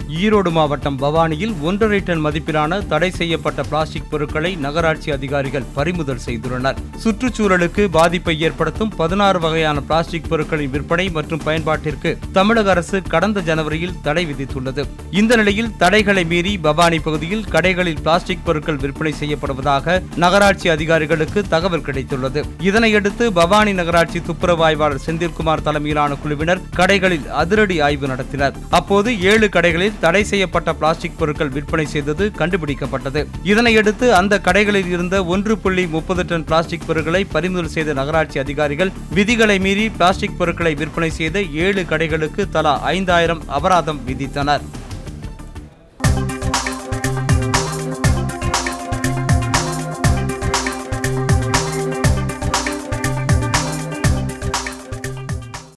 ஈரோடு மாவட்டம் பவானியில் ஒன்றரை டன் மதிப்பிலான தடை செய்யப்பட்ட பிளாஸ்டிக் பொருட்களை நகராட்சி அதிகாரிகள் பறிமுதல் செய்துள்ளனர் சுற்றுச்சூழலுக்கு பாதிப்பை ஏற்படுத்தும் பதினாறு வகையான பிளாஸ்டிக் பொருட்களின் விற்பனை மற்றும் பயன்பாட்டிற்கு தமிழக அரசு கடந்த ஜனவரியில் தடை விதித்துள்ளது இந்த நிலையில் தடைகளை மீறி பவானி பகுதியில் கடைகளில் பிளாஸ்டிக் பொருட்கள் விற்பனை செய்யப்படுவதாக நகராட்சி அதிகாரிகளுக்கு தகவல் கிடைத்துள்ளது இதனையடுத்து பவானி நகராட்சி துப்புரவு ஆய்வாளர் செந்தில்குமார் தலைமையிலான குழுவினர் கடைகளில் அதிரடி ஆய்வு நடத்தினர் அப்போது ஏழு கடைகளில் தடை செய்யப்பட்ட பிளாஸ்டிக் பொருட்கள் விற்பனை செய்தது கண்டுபிடிக்கப்பட்டது இதனையடுத்து அந்த கடைகளில் இருந்த ஒன்று புள்ளி முப்பது டன் பிளாஸ்டிக் பொருட்களை பறிமுதல் செய்த நகராட்சி அதிகாரிகள் விதிகளை மீறி பிளாஸ்டிக் பொருட்களை விற்பனை செய்த ஏழு கடைகளுக்கு தலா ஐந்தாயிரம் அபராதம் விதித்தனர்